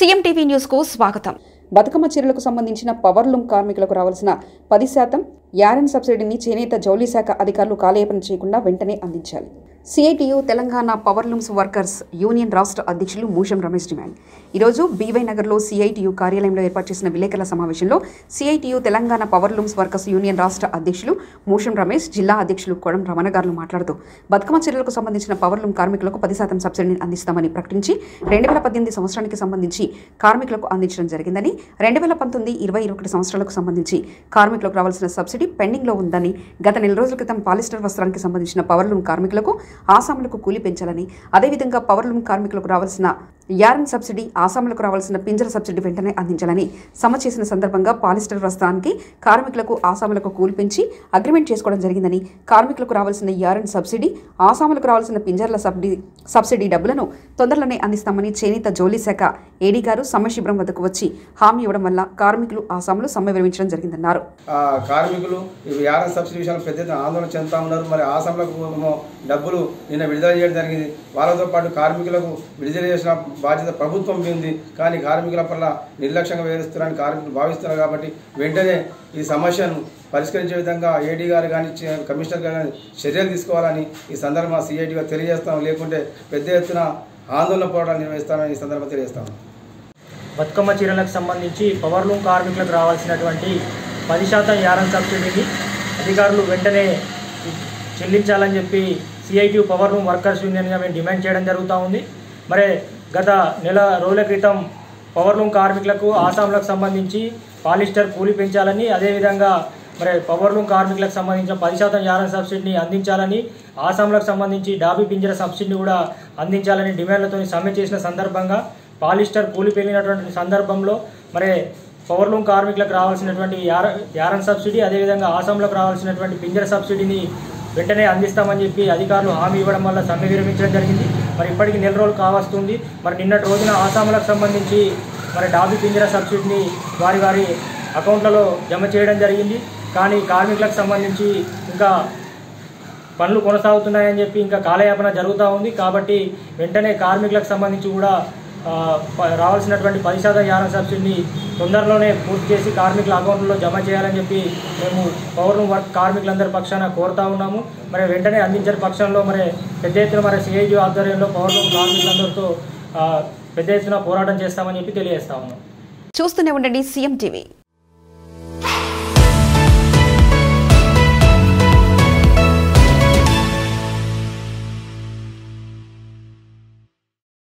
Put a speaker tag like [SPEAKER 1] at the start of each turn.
[SPEAKER 1] CM TV news కు స్వాగతం
[SPEAKER 2] బతుకమ్మ చీరలకు సంబంధించిన పవర్ లూమ్ కార్మికులకు రావాల్సిన పది శాతం యారన్ సబ్సిడీని చేనేత జౌళి శాఖ అధికారులు కాలయాపన చేయకుండా వెంటనే అందించాలి CITU Telangana power looms workers union రాష్ట్ర అధ్యక్షులు మూషం రమేష్ డిమాండ్ ఈరోజు బీవై నగర్లో సిఐటియు కార్యాలయంలో ఏర్పాటు చేసిన విలేకరుల సమావేశంలో CITU Telangana power looms workers union రాష్ట్ర అధ్యక్షులు మూషం రమేష్ జిల్లా అధ్యక్షులు కొడం రమణ గారు మాట్లాడుతూ బతుకమ్మ చీరలకు సంబంధించిన పవర్ లూమ్ కార్మికులకు పది శాతం సబ్సిడీని అందిస్తామని ప్రకటించి రెండు వేల పద్దెనిమిది సంవత్సరానికి సంబంధించి కార్మికులకు అందించడం జరిగిందని రెండు వేల పంతొమ్మిది ఇరవై ఇరవై ఒకటి సంవత్సరాలకు సంబంధించి కార్మికులకు రావాల్సిన సబ్సిడీ పెండింగ్లో ఉందని గత నెల రోజుల క్రితం పాలిస్టర్ వస్త్రానికి సంబంధించిన పవర్ లూమ్ కార్మికులకు ఆసాములకు కూలి పెంచాలని అదేవిధంగా పవర్ లూమ్ కార్మికులకు రావాల్సిన యారన్ సబ్సిడీ ఆసాములకు రావాల్సిన పింజర సబ్సిడీ వెంటనే అందించాలని సమ చేసిన సందర్భంగా పాలిస్టర్ వస్త్రానికి కార్మికులకు ఆసాములకు కూలి పెంచి అగ్రిమెంట్ చేసుకోవడం జరిగిందని కార్మికులకు రావాల్సిన యారన్ సబ్సిడీ ఆసాములకు రావాల్సిన పింజర్ల సబ్సిడీ సబ్సిడీ డబ్బులను తొందరలోనే అందిస్తామని చేనేత జోలీ శాఖ ఏడీ గారు సమ్మె శిబిరం వద్దకు వచ్చి హామీ ఇవ్వడం వల్ల కార్మికులు ఆసాములు సమ్మె విరమించడం జరిగిందన్నారు
[SPEAKER 3] ఆ కార్మికులు ఈ యారన్ సబ్సిడీ విషయంలో పెద్ద ఎత్తున ఆందోళన చెందుతా ఉన్నారు మరి ఆసాంలకు ఏమో డబ్బులు నిన్న విడుదల చేయడం జరిగింది వాళ్ళతో పాటు కార్మికులకు విడుదల చేసిన బాధ్యత ప్రభుత్వం మీద ఉంది కానీ కార్మికుల పట్ల నిర్లక్ష్యంగా వ్యవహరిస్తున్నారని కార్మికులు భావిస్తున్నారు కాబట్టి వెంటనే ఈ సమస్యను పరిష్కరించే విధంగా ఏడీ గారు కానీ చే- కమిషనర్ గారు కానీ చర్యలు తీసుకోవాలని ఈ సందర్భంగా సిఐటిగా తెలియజేస్తాం లేకుంటే పెద్ద ఎత్తున ఆందోళన పోరాటాలు నిర్వహిస్తామని ఈ సందర్భంగా తెలియజేస్తాం
[SPEAKER 4] బతుకమ్మ చీరలకు సంబంధించి పవర్ లూమ్ కార్మికులకు రావాల్సినటువంటి పది శాతం యారన్ సబ్సిడీని అధికారులు వెంటనే చెల్లించాలని చెప్పి సిఐటి పవర్ లూమ్ వర్కర్స్ యూనియన్గా మేము డిమాండ్ చేయడం జరుగుతూ ఉంది మరి గత నెల రోజుల క్రితం పవర్ లూమ్ కార్మికులకు ఆసాంలకు సంబంధించి పాలిస్టర్ కూలి పెంచాలని అదేవిధంగా మరి పవర్ లూమ్ కార్మికులకు సంబంధించిన పది శాతం యారన్ సబ్సిడీని అందించాలని ఆసాంలకు సంబంధించి డాబీ పింజర సబ్సిడీని కూడా అందించాలని డిమాండ్లతో సమ్మె చేసిన సందర్భంగా పాలిస్టర్ కూలి పెరిగినటువంటి సందర్భంలో మరి పవర్ లూమ్ కార్మికులకు రావాల్సినటువంటి యార యారన్ సబ్సిడీ అదేవిధంగా ఆసాంలకు రావాల్సినటువంటి పింజర సబ్సిడీని వెంటనే అందిస్తామని చెప్పి అధికారులు హామీ ఇవ్వడం వల్ల సమ్మె విరమించడం జరిగింది మరి ఇప్పటికి నెల రోజులు కావస్తుంది మరి నిన్నటి రోజున ఆసాములకు సంబంధించి మరి డాబీ పింజర సబ్సిడీని వారి వారి అకౌంట్లలో జమ చేయడం జరిగింది కానీ కార్మికులకు సంబంధించి ఇంకా పనులు కొనసాగుతున్నాయని చెప్పి ఇంకా కాలయాపన జరుగుతూ ఉంది కాబట్టి వెంటనే కార్మికులకు సంబంధించి కూడా ఆ, ప- రావాల్సినటువంటి పది శాతం యానం సబ్సిడీని తొందరలోనే పూర్తి చేసి కార్మికుల అకౌంట్లో జమ చేయాలని చెప్పి మేము పవర్ రూమ్ వర్క్ కార్మికులందరి పక్షాన కోరుతా ఉన్నాము మరి వెంటనే అందించని పక్షంలో మరి పెద్ద ఎత్తున మరి సిఐజీ ఆధ్వర్యంలో పవర్ రూమ్ కార్మికులందరితో ఆ, పెద్ద ఎత్తున పోరాటం చేస్తామని చెప్పి తెలియజేస్తా ఉన్నాం
[SPEAKER 1] చూస్తూనే ఉండండి సీఎం టీవీ